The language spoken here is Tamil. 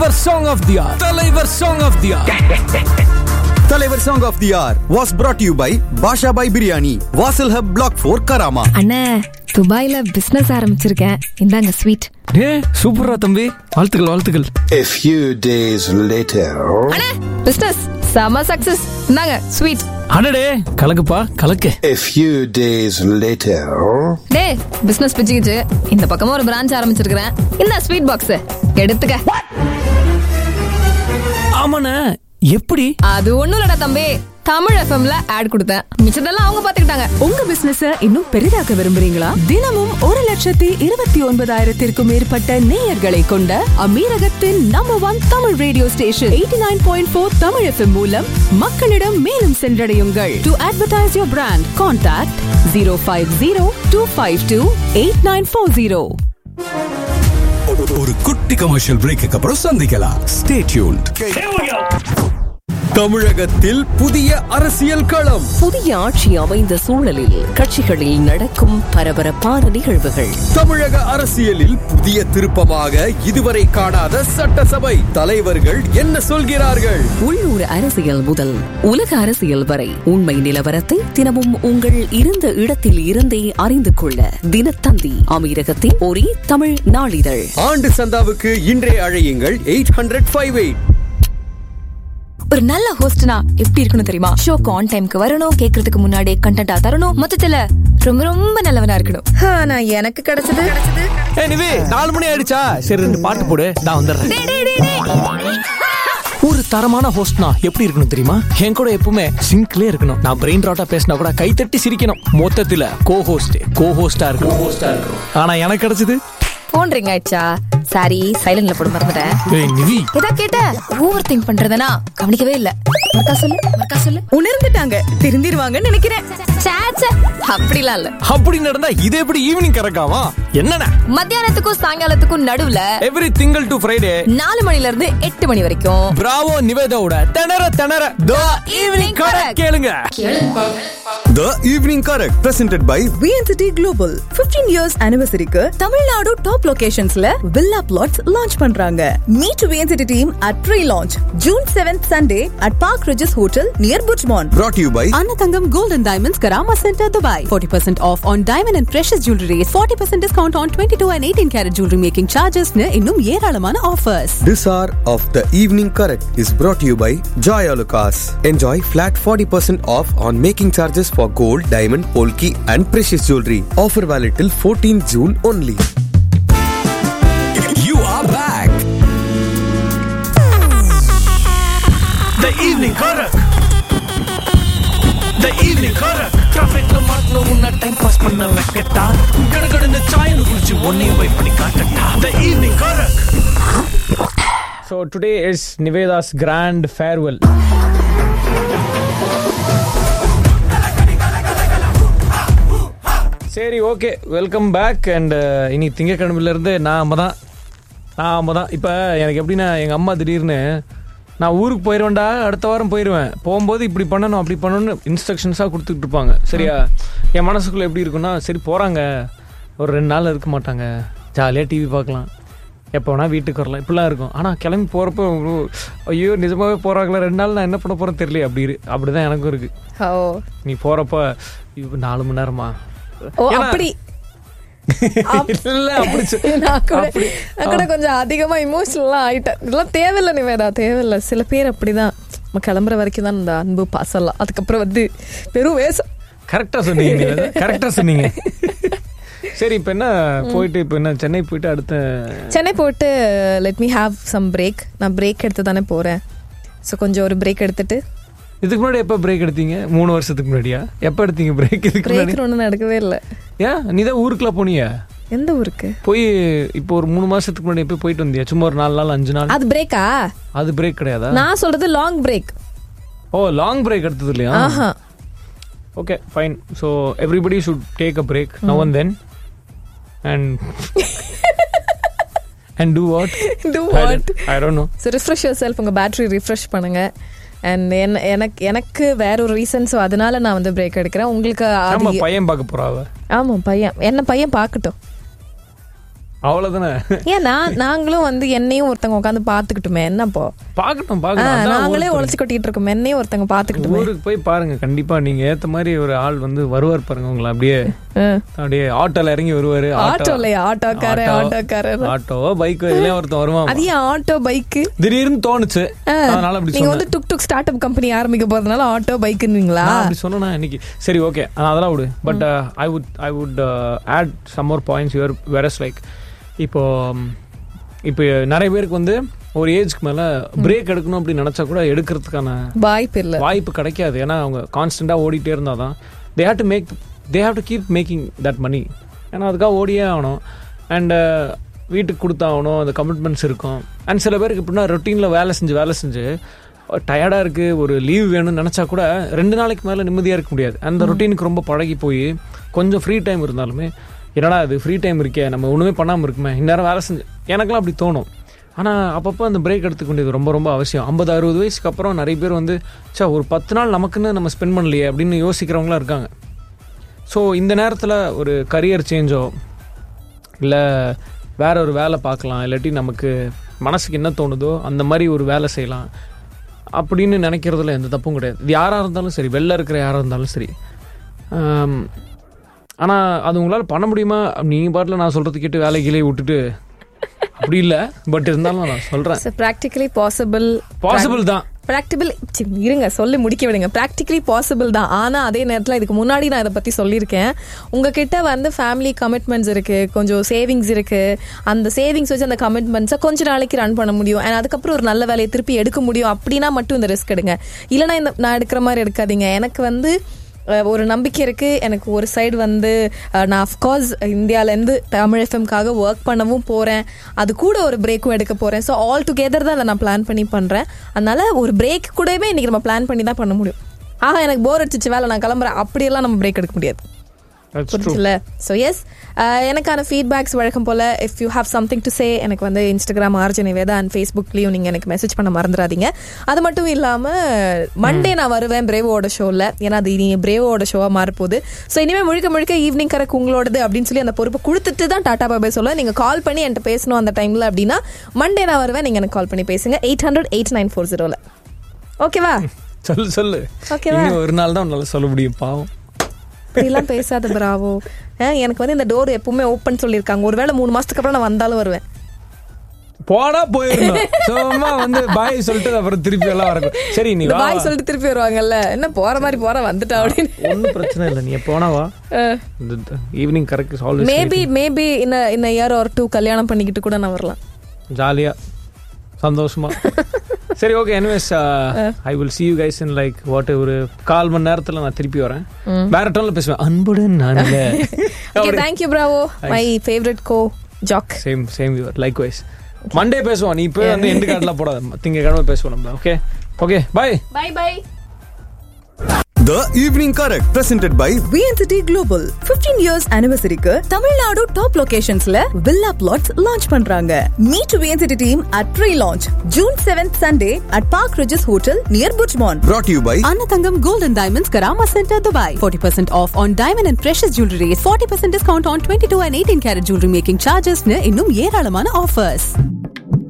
தலைவர் சாங் ஆஃப் தி ஆர் தலைவர் சாங் ஆஃப் தி ஆர் தலைவர் song of the year was brought you by Basha by biryani Vasal hub black four Karama அண்ணே துபாயில பிசினஸ் ஆரம்பிச்சிருக்கேன் இந்தாங்க ஸ்வீட் டே சூப்பரா தம்பி வாழ்த்துக்கள் வாழ்த்துக்கள் A few days later, அண்ணே பிசினஸ் செம சக்சஸ் இந்தாங்க ஸ்வீட் அடடே கலக்குப்பா கலக்கு a few days later, டே பிசினஸ் பிச்சுக்கிச்சு இந்த பக்கமா ஒரு பிரான்ச் ஆரம்பிச்சிருக்கிறேன் இந்த ஸ்வீட் பாக்ஸ் எடுத்துக்க ஆமாண்ணே எப்படி அது ஒண்ணும் இல்லடா தம்பி தமிழ் எஃப்எம்ல ஆட் கொடுத்தேன் மிச்சதெல்லாம் அவங்க பாத்துக்கிட்டாங்க உங்க பிசினஸ் இன்னும் பெரிதாக்க விரும்புறீங்களா தினமும் ஒரு லட்சத்தி இருபத்தி ஒன்பதாயிரத்திற்கும் மேற்பட்ட நேயர்களை கொண்ட அமீரகத்தின் number one Tamil radio station eighty nine point four Tamil FM மூலம் மக்களிடம் மேலும் சென்றடையுங்கள் to advertise your brand contact zero five zero two five two eight nine four zero ஒரு குட்டி கமர்ஷியல் பிரேக்கு அப்புறம் சந்திக்கலாம் ஸ்டே டியூன்ட் தமிழகத்தில் புதிய அரசியல் களம் புதிய ஆட்சி அமைந்த சூழலில் கட்சிகளில் நடக்கும் பரபரப்பான நிகழ்வுகள் தமிழக அரசியலில் புதிய திருப்பமாக இதுவரை காணாத சட்டசபை தலைவர்கள் என்ன சொல்கிறார்கள் உள்ளூர் அரசியல் முதல் உலக அரசியல் வரை உண்மை நிலவரத்தை தினமும் உங்கள் இருந்த இடத்தில் இருந்தே அறிந்து கொள்ள தினத்தந்தி அமீரகத்தின் ஒரே தமிழ் நாளிதழ் ஆண்டு சந்தாவுக்கு இன்றே அழையுங்கள் எயிட் ஹண்ட்ரட் ஃபைவ் எயிட் ஒரு நல்ல ஹோஸ்ட்னா எப்படி இருக்கணும் தெரியுமா ஷோக்கு ஆன் டைம்க்கு வரணும் கேக்குறதுக்கு முன்னாடி கண்டென்ட்டா தரணும் மொத்தத்துல ரொம்ப ரொம்ப நல்லவனா இருக்கணும் ஆனா எனக்கு கிடைச்சது ஏ நிவி நாலு மணி ஆயிடுச்சா சரி ரெண்டு பாட்டு போடு நான் வந்துடுறேன் டேய், டேய், டேய், டேய். ஒரு தரமான ஹோஸ்ட்னா எப்படி இருக்கணும் தெரியுமா என் கூட எப்பவுமே சிங்க்லே இருக்கணும் நான் பிரெயின் ராட்டா பேசினா கூட கை தட்டி சிரிக்கணும் மொத்தத்துல கோ ஹோஸ்ட் கோ ஹோஸ்டா இருக்கும் ஹோஸ்டா இருக்கும் ஆனா எனக்கு கிடைச்சது போன் ரிங் ஆயிடுச்சா சாரி சைலண்ட்ல போட மறந்துட்டேன் ஏய் நிவி ஏதா கேட்ட ஓவர் திங்க் பண்றதுனா கவனிக்கவே இல்ல மறுக்கா சொல்லு மறுக்கா சொல்லு உணர்ந்துட்டாங்க திருந்திருவாங்கன்னு நினைக்கிறேன் சே, சே, அப்படிலாம் இல்ல அப்படி நடந்தா இது எப்படி ஈவினிங் கறக்காமா என்னடா மத்தியானத்துக்கும் சாயங்காலத்துக்கும் நடுவுல எவ்ரி திங்கள் டு ஃப்ரைடே நாலு மணில இருந்து எட்டு மணி வரைக்கும் பிராவோ நிவேதாவோட திணற திணற த ஈவினிங் கரெக்ட் கேளுங்க the evening correct presented by VNCT global 15 years அனிவர்சரிக்கு தமிழ்நாடு டாப் லொகேஷன்ஸ்ல வில்லா பிளாட்ஸ் லான்ச் பண்றாங்க meet VNCT team at pre launch June seventh Sunday at Park Regis hotel near புட்மான் brought you by Annathangam golden diamonds Karama centre Dubai 40% off on diamond and precious jewelry 40% discount on 22 and 18 carat jewelry making சார்ஜஸ்னு இன்னும் ஏராளமான offers This hour of the evening correct is brought to you by Joy Alucas. Enjoy flat 40% off on making charges for gold, diamond, polki and precious jewelry. Offer valid till 14 June only. You are back. The evening correct The evening correct டிராஃபிக்ல மாட்டல உன்ன டைம் பாஸ் பண்ண வைக்கட்டா கடகடன்னு சாயல் குடிச்சு ஒன்னையும் வெயிட் பண்ணி காட்டட்டா The evening correct So today is Niveda's grand farewell. சரி ஓகே வெல்கம் பேக் அண்ட் இனி திங்கக்கிழமையிலேருந்து நாம தான் நாம தான் இப்போ எனக்கு எப்படின்னா எங்கள் அம்மா திடீர்னு நான் ஊருக்கு போயிடுவேன்டா அடுத்த வாரம் போயிடுவேன் போகும்போது இப்படி பண்ணணும் அப்படி பண்ணணும்னு இன்ஸ்ட்ரக்ஷன்ஸாக கொடுத்துட்டு இருப்பாங்க சரியா என் மனசுக்குள்ளே எப்படி இருக்குன்னா சரி போகிறாங்க ஒரு ரெண்டு நாள் இருக்க மாட்டாங்க ஜாலியாக டிவி பார்க்கலாம் எப்போ வேணால் வீட்டுக்கு வரலாம் இப்படிலாம் இருக்கும் ஆனால் கிளம்பி போகிறப்போ ஐயோ நிஜமாவே போகிறாங்களா ரெண்டு நாள் நான் என்ன பண்ண போகிறேன்னு தெரியல அப்படி இரு அப்படி தான் எனக்கும் இருக்குது ஓ நீ போகிறப்ப இப்போ நாலு மணி நேரமா ஓ ஏன்னா- அப்படி இல்ல அப்படி சொ- நான் கூட அப்படி நான் கூட கொஞ்சம் அதிகமா இமோஷனலா ஆயிட்டேன் இதெல்லாம் தேவையில்ல நிவேதா தேவையில்ல சில பேர் அப்படிதான் நம்ம கிளம்புற வரைக்கும் தான் இந்த அன்பு பாசம்லாம் அதுக்கப்புறம் வந்து பெரும் வேஷம் கரெக்டா சொன்னீங்க கரெக்டா சொன்னீங்க சரி இப்போ என்ன போயிட்டு இப்போ என்ன சென்னை போயிட்டு அடுத்த சென்னை போட்டு let me have some break நான் பிரேக் எடுத்து தானே போறேன் ஸோ கொஞ்சம் ஒரு பிரேக் எடுத்துட்டு இதுக்கு முன்னாடி எப்போ பிரேக் எடுத்தீங்க மூணு வருஷத்துக்கு முன்னாடியா எப்போ எடுத்தீங்க பிரேக் இதுக்கு முன்னாடி பிரேக் ஒன்றும் நடக்கவே இல்லை ஏன் நீ தான் ஊருக்குலாம் போனியா எந்த ஊருக்கு போய் இப்போ ஒரு மூணு மாசத்துக்கு முன்னாடி போய் போயிட்டு வந்தியா சும்மா ஒரு நாலு நாள் அஞ்சு நாள் அது பிரேக்கா அது பிரேக் கிடையாதா நான் சொல்றது long break oh long break எடுத்தது இல்லையா ஆஹா okay fine so everybody should take a break now and then and and do what Do what? I don't know so refresh yourself உங்கள் பேட்டரி ரிஃப்ரெஷ் பண்ணுங்க அண்ட் என்ன எனக்கு எனக்கு வேற ஒரு ரீசன் ஸோ அதனால நான் வந்து பிரேக் எடுக்கிறேன் உங்களுக்கு நம்ம அது பையன் பார்க்க போறா அவ ஆமாம் பையன் என்ன பையன் பார்க்கட்டும் அவ்வளவுதானே ஏன் நான் நாங்களும் வந்து என்னையும் ஒருத்தவங்க உட்காந்து பாத்துக்கிட்டுமே என்னப்போ பார்க்கட்டும் ஆ, பார்க்கணும் அதான் நாங்களே ஊருக்கு உழைச்சு கொட்டிட்டு இருக்கோம் என்னையும் ஒருத்தவங்க பாத்துக்கிட்டுமே ஊருக்கு போய் பாருங்க கண்டிப்பா நீங்க ஏத்த மாதிரி ஒரு ஆள் வந்து வருவார் பாருங்க உங்களை அப்படியே ஆ. அப்படியே ஆட்டோல இறங்கி வருவாரு ஆட்டோலயா ஆட்டோக்காரன் ஆட்டோக்காரன் ஆட்டோவோ பைக்கோ இதுலயே ஒருத்தன் வருவான் அது ஏன் ஆட்டோ பைக்கு திடீர்னு தோணுச்சு அதனால அப்படி நீங்க சொன்னேன் வந்து டுக் டுக் ஸ்டார்ட் அப் கம்பெனி ஆரம்பிக்க போறதுனால ஆட்டோ பைக்குங்களா நான் அப்படி சொன்னா இன்னைக்கு சரி ஓகே அதெல்லாம் விடு but I would I would add some more points your verse like இப்போ ம், இப்போ நிறைய பேருக்கு வந்து ஒரு ஏஜ்க்கு மேல பிரேக் எடுக்கணும் அப்படின்னு நினைச்சா கூட எடுக்கிறதுக்கான வாய்ப்பு இல்ல வாய்ப்பு கிடைக்காது ஏன்னா அவங்க கான்ஸ்டண்டாக ஓடிட்டே இருந்தால் தான் they have to make they have to keep making that money ஏன்னா அதுக்காக ஓடியே ஆகணும் அண்டு வீட்டுக்கு கொடுத்தாகணும் அந்த கமிட்மெண்ட்ஸ் இருக்கும் அண்ட் சில பேருக்கு எப்படின்னா ரொட்டீனில் வேலை செஞ்சு வேலை செஞ்சு டயர்டாக இருக்குது ஒரு லீவ் வேணும்னு நினச்சா கூட ரெண்டு நாளைக்கு மேலே நிம்மதியாக இருக்க முடியாது அந்த ரொட்டீனுக்கு ரொம்ப பழகி போய் கொஞ்சம் ஃப்ரீ டைம் இருந்தாலுமே என்னடா இது ஃப்ரீ டைம் இருக்கே நம்ம ஒன்றுமே பண்ணாமல் இருக்குமே இந்நேரம் வேலை செஞ்சு எனக்கெல்லாம் அப்படி தோணும் ஆனால் அப்பப்போ அந்த பிரேக் எடுத்துக்க வேண்டியது ரொம்ப ரொம்ப அவசியம் ஐம்பது அறுபது வயசுக்கு அப்புறம் நிறைய பேர் வந்து சே ஒரு பத்து நாள் நமக்குன்னு நம்ம ஸ்பெண்ட் பண்ணலையே அப்படின்னு யோசிக்கிறவங்களாம் இருக்காங்க ஸோ இந்த நேரத்தில் ஒரு கரியர் சேஞ்சோ இல்லை வேற ஒரு வேலை பார்க்கலாம் இல்லாட்டி நமக்கு மனசுக்கு என்ன தோணுதோ அந்த மாதிரி ஒரு வேலை செய்யலாம் அப்படின்னு நினைக்கிறதுல எந்த தப்பும் கிடையாது இது யாராக இருந்தாலும் சரி வெளில இருக்கிற யாராக இருந்தாலும் சரி ஆனால் அது உங்களால் பண்ண முடியுமா நீங்கள் பாட்டில் நான் சொல்கிறது கேட்டு வேலை கீழே விட்டுட்டு அப்படி இல்லை பட் இருந்தாலும் நான் சொல்கிறேன் ப்ராக்டிகலி பாசிபிள் பாசிபிள் தான் ப்ராக்டிபிள் இருங்க சொல்லி முடிக்க விடுங்க ப்ராக்டிகலி பாசிபிள் தான் ஆனா அதே நேரத்தில் இதுக்கு முன்னாடி நான் இதை பத்தி சொல்லியிருக்கேன் உங்ககிட்ட வந்து ஃபேமிலி கமிட்மெண்ட்ஸ் இருக்கு கொஞ்சம் சேவிங்ஸ் இருக்கு அந்த சேவிங்ஸ் வச்சு அந்த கமிட்மெண்ட்ஸை கொஞ்ச நாளைக்கு ரன் பண்ண முடியும் and அதுக்கப்புறம் ஒரு நல்ல வேலையை திருப்பி எடுக்க முடியும் அப்படின்னா மட்டும் இந்த ரிஸ்க் எடுங்க இல்லைனா இந்த நான் எடுக்கிற மாதிரி எடுக்காதீங்க எனக்கு வந்து அஹ், ஒரு நம்பிக்கை இருக்கு எனக்கு ஒரு சைடு வந்து அஹ், நான் அஃப்கோர்ஸ் இந்தியாவிலேருந்து தமிழ் எஃப்எம்காக ஒர்க் பண்ணவும் போறேன் அது கூட ஒரு பிரேக்கும் எடுக்க போறேன் ஸோ ஆல் டுகெதர் தான் அதை நான் பிளான் பண்ணி பண்றேன் அதனால ஒரு பிரேக் கூடவே இன்னைக்கு நம்ம பிளான் பண்ணி தான் பண்ண முடியும் ஆஹா எனக்கு போர் அடிச்சிச்சு வேலை நான் கிளம்புறேன் அப்படியெல்லாம் நம்ம பிரேக் எடுக்க முடியாது That's true. புரிஞ்சுல ஸோ எஸ் எனக்கான ஃபீட்பேக்ஸ் வழக்கம் போல் if you have something to say எனக்கு வந்து இன்ஸ்டாகிராம் ஆர்ஜனை வேதா அண்ட் ஃபேஸ்புக்லேயும் நீங்கள் எனக்கு மெசேஜ் பண்ண மறந்துடாதீங்க அது மட்டும் இல்லாமல் மண்டே நான் வருவேன் பிரேவோட ஷோவில் ஏன்னா அது இனி பிரேவோட ஷோவாக மாறப்போகுது ஸோ இனிமேல் முழுக்க முழுக்க ஈவினிங் கரெக்ட் உங்களோடது அப்படின்னு சொல்லி அந்த பொறுப்பை கொடுத்துட்டு தான் டாடா பாபாய் சொல்ல நீங்கள் கால் பண்ணி என்கிட்ட பேசணும் அந்த டைமில் அப்படின்னா மண்டே நான் வருவேன் நீங்கள் எனக்கு கால் பண்ணி பேசுங்க eight hundred eight nine four ஜீரோவில் ஓகேவா சொல்லு சொல்லு ஓகேவா? இன்னும் ஒரு நாள் தான் உன்னால சொல்ல முடியும் பாவம் இப்படிலாம் பேசாத பிராவோ எனக்கு வந்து இந்த டோர் எப்பவுமே ஓப்பன் சொல்லியிருக்காங்க ஒருவேளை மூணு மாசத்துக்கு அப்புறம் நான் வந்தாலும் வருவேன் போடா போயிருந்தோம் சும்மா வந்து பாய் சொல்லிட்டு அப்புறம் திருப்பி எல்லாம் வரக்கும் சரி நீ இந்த வா பாய் சொல்லிட்டு திருப்பி வருவாங்கல்ல என்ன போற மாதிரி போற வந்துட்டா அப்படின்னு ஒன்றும் பிரச்சனை இல்லை நீ போனா வா evening correct always maybe maybe இந்த இந்த இயர் ஒரு டூ கல்யாணம் பண்ணிக்கிட்டு கூட நான் வரலாம் ஜாலியா சந்தோஷமா சரி okay anyways I will see you guys in like what ஒரு கால் மணி நேரத்துல நான் திருப்பி வரேன் வேற டோன்ல பேசுவேன் அன்புடன் நான் okay thank you bravo my favourite go jack same same your likewise Monday பேசுவோம் நீ இப்போ வந்து எண்டு கார்டெலாம் போடாத திங்கக்கிழமை பேசுவோம் நம்ம okay okay bye bye bye The Evening Correct, presented by VNCT Global 15 years anniversary-க்கு தமிழ்நாடு டாப் லொகேஷன்ஸ்ல வில்லா பிளாட்ஸ் லான்ச் பண்றாங்க meet VNCT team at pre-launch June 7th Sunday at Park Regis Hotel near Bujmon. brought to you by Anatangam Gold and Diamonds Karama Center Dubai 40% off on diamond and precious jewelry rates 40% discount on 22 and 18 karat jewelry making charges னு இன்னும் ஏராளமான offers